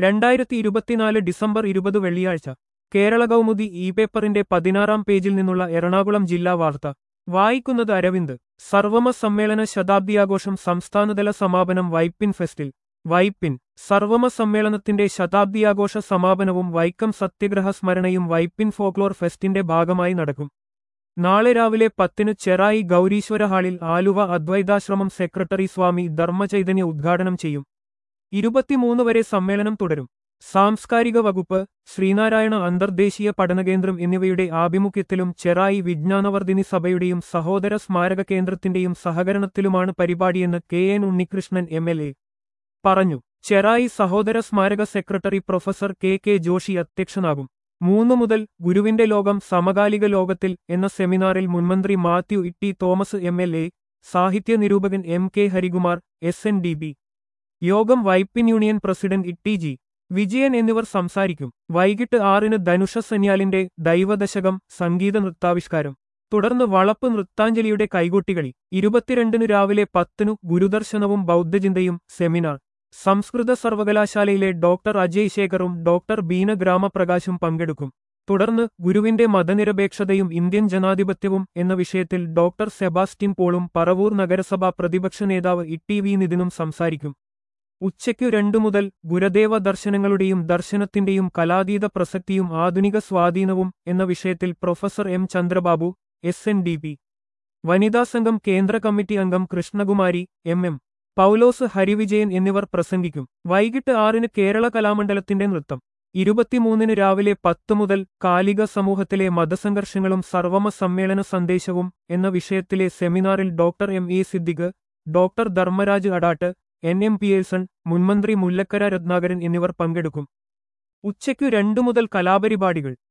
രണ്ടായിരത്തി ഇരുപത്തിനാല് ഡിസംബർ ഇരുപത് വെള്ളിയാഴ്ച കേരള കൗമുദി ഇ പേപ്പറിന്റെ പതിനാറാം പേജിൽ നിന്നുള്ള എറണാകുളം ജില്ലാ വാർത്ത വായിക്കുന്നത് അരവിന്ദ് സർവമ സമ്മേളന ശതാബ്ദിയാഘോഷം സംസ്ഥാനതല സമാപനം വൈപ്പിൻ ഫെസ്റ്റിൽ വൈപ്പിൻ സർവമ സമ്മേളനത്തിന്റെ ശതാബ്ദിയാഘോഷ സമാപനവും വൈക്കം സത്യഗ്രഹ സ്മരണയും വൈപ്പിൻ ഫോക്ലോർ ഫെസ്റ്റിന്റെ ഭാഗമായി നടക്കും നാളെ രാവിലെ പത്തിന് ചെറായി ഗൗരീശ്വര ഹാളിൽ ആലുവ അദ്വൈതാശ്രമം സെക്രട്ടറി സ്വാമി ധർമ്മചൈതന്യ ഉദ്ഘാടനം ചെയ്യും ഇരുപത്തിമൂന്ന് വരെ സമ്മേളനം തുടരും സാംസ്കാരിക വകുപ്പ് ശ്രീനാരായണ അന്തർദേശീയ പഠനകേന്ദ്രം എന്നിവയുടെ ആഭിമുഖ്യത്തിലും ചെറായി വിജ്ഞാനവർദ്ധിനി സഭയുടെയും സഹോദര സ്മാരക കേന്ദ്രത്തിന്റെയും സഹകരണത്തിലുമാണ് പരിപാടിയെന്ന് K N Unnikrishnan M L A പറഞ്ഞു ചെറായി സഹോദര സ്മാരക secretary professor K K Joshi അധ്യക്ഷനാകും മൂന്നു മുതൽ ഗുരുവിന്റെ ലോകം സമകാലിക ലോകത്തിൽ എന്ന സെമിനാറിൽ മുൻമന്ത്രി Mathew T Thomas M L A സാഹിത്യ നിരൂപകൻ M K Harikumar S N D P യോഗം Vypin union president T G Vijayan എന്നിവർ സംസാരിക്കും വൈകിട്ട് ആറിന് ധനുഷ സന്യാലിന്റെ ദൈവദശകം സംഗീത നൃത്താവിഷ്കാരം തുടർന്ന് വളപ്പ് നൃത്താഞ്ജലിയുടെ കൈകൊട്ടികളി ഇരുപത്തിരണ്ടിനു രാവിലെ പത്തിനു ഗുരുദർശനവും ബൗദ്ധചിന്തയും സെമിനാർ സംസ്കൃത സർവകലാശാലയിലെ ഡോക്ടർ അജയ് ശേഖറും ഡോക്ടർ ബീന ഗ്രാമപ്രകാശും പങ്കെടുക്കും തുടർന്ന് ഗുരുവിന്റെ മതനിരപേക്ഷതയും ഇന്ത്യൻ ജനാധിപത്യവും എന്ന വിഷയത്തിൽ ഡോക്ടർ സെബാസ്റ്റ്യൻ പോളും പറവൂർ നഗരസഭാ പ്രതിപക്ഷ നേതാവ് ഇ വി നിതിനും സംസാരിക്കും ഉച്ചയ്ക്കു രണ്ടു മുതൽ ഗുരുദേവ ദർശനങ്ങളുടെയും ദർശനത്തിന്റെയും കലാതീത പ്രസക്തിയും ആധുനിക സ്വാധീനവും എന്ന വിഷയത്തിൽ professor M Chandrababu S N D P വനിതാ സംഘം കേന്ദ്ര കമ്മിറ്റി അംഗം കൃഷ്ണകുമാരി എം എം പൗലോസ് ഹരിവിജയൻ എന്നിവർ പ്രസംഗിക്കും വൈകിട്ട് ആറിന് കേരള കലാമണ്ഡലത്തിന്റെ നൃത്തം ഇരുപത്തിമൂന്നിന് രാവിലെ പത്ത് മുതൽ കാലിക സമൂഹത്തിലെ മതസംഘർഷങ്ങളും സർവമ സമ്മേളന സന്ദേശവും എന്ന വിഷയത്തിലെ സെമിനാറിൽ doctor M A Siddique doctor Dharmaraj Adatt N M Pearson മുൻമന്ത്രി മുല്ലക്കര രത്നാകരൻ എന്നിവർ പങ്കെടുക്കും ഉച്ചയ്ക്കു രണ്ടു മുതൽ കലാപരിപാടികൾ